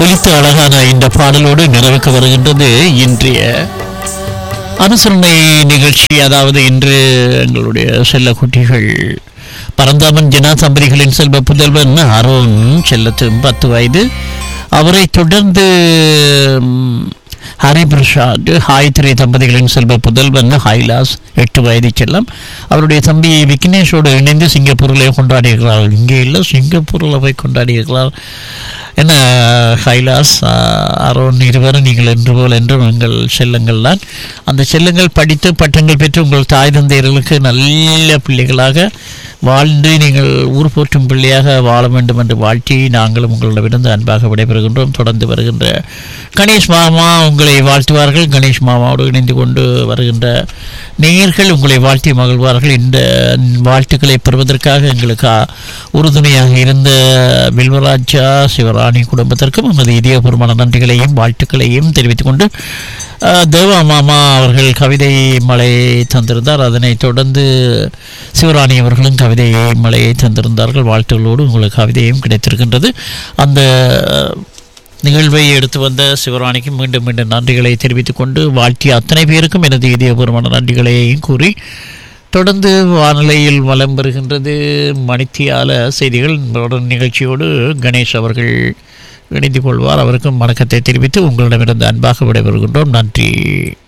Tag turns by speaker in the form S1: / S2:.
S1: ஒலித்த அழகான இந்த பாடலோடு நிறைவுக்கு வருகின்றது இன்றைய அனுசரணை நிகழ்ச்சி அதாவது இன்று எங்களுடைய செல்ல குட்டிகள் பரந்தாமன் ஜனா தம்பதிகளின் செல்வ புதல்வன் அருண் செல்லத்து பத்து வயது அவரை தொடர்ந்து ம், ஹரிபிரசாத் ஹாய்திரி தம்பதிகளின் செல்வ புதல்வன் ஹைலாஸ் எட்டு வயது செல்லம் அவருடைய தம்பி விக்னேஷோடு இணைந்து சிங்கப்பூரிலே கொண்டாடியிருக்கிறார் இங்கே இல்லை சிங்கப்பூரில் போய் கொண்டாடியிருக்கிறார் என்ன ஹைலாஸ் அரோன் இருவரும் நீங்கள் என்று போல் என்றும் எங்கள் செல்லங்கள் தான் அந்த செல்லங்கள் படித்து பட்டங்கள் பெற்று உங்கள் தாய் தந்தையர்களுக்கு நல்ல பிள்ளைகளாக வாழ்ந்து நீங்கள் ஊர் போற்றும் பிள்ளையாக வாழ வேண்டும் என்று வாழ்த்தி நாங்களும் உங்களிடமிருந்து அன்பாக விடைபெறுகின்றோம் தொடர்ந்து வருகின்ற கணேஷ் மாமா உங்களை வாழ்த்துவார்கள் கணேஷ் மாமாவோடு இணைந்து கொண்டு வருகின்ற நேயர்கள் உங்களை வாழ்த்தி மகிழ்வார்கள் இந்த வாழ்த்துக்களை பெறுவதற்காக எங்களுக்கு ஆ- உறுதுணையாக இருந்த வில்வராஜா சிவராணி குடும்பத்திற்கும் நமது இதயபூர்வமான நன்றிகளையும் வாழ்த்துக்களையும் தெரிவித்துக் கொண்டு அஹ், தேவா மாமா அவர்கள் கவிதை மலை தந்திருந்தார் அதனைத் தொடர்ந்து சிவராணி அவர்களும் கவிதை மலையை தந்திருந்தார்கள் வாழ்த்துகளோடு உங்களுக்கு கவிதையும் கிடைத்திருக்கின்றது அந்த நிகழ்வை எடுத்து வந்த சிவராணிக்கு மீண்டும் மீண்டும் நன்றிகளை தெரிவித்துக் கொண்டு வாழ்த்திய அத்தனை பேருக்கும் எனது இதயபூர்வமான நன்றிகளையும் கூறி தொடர்ந்து வானிலையில் வலம் வருகின்றது மணித்தியால செய்திகள் தொடர் நிகழ்ச்சியோடு கணேஷ் அவர்கள் இணைந்து கொள்வார் அவருக்கும் வணக்கத்தை தெரிவித்து உங்களிடமிருந்து அன்பாக விடைபெறுகின்றோம் நன்றி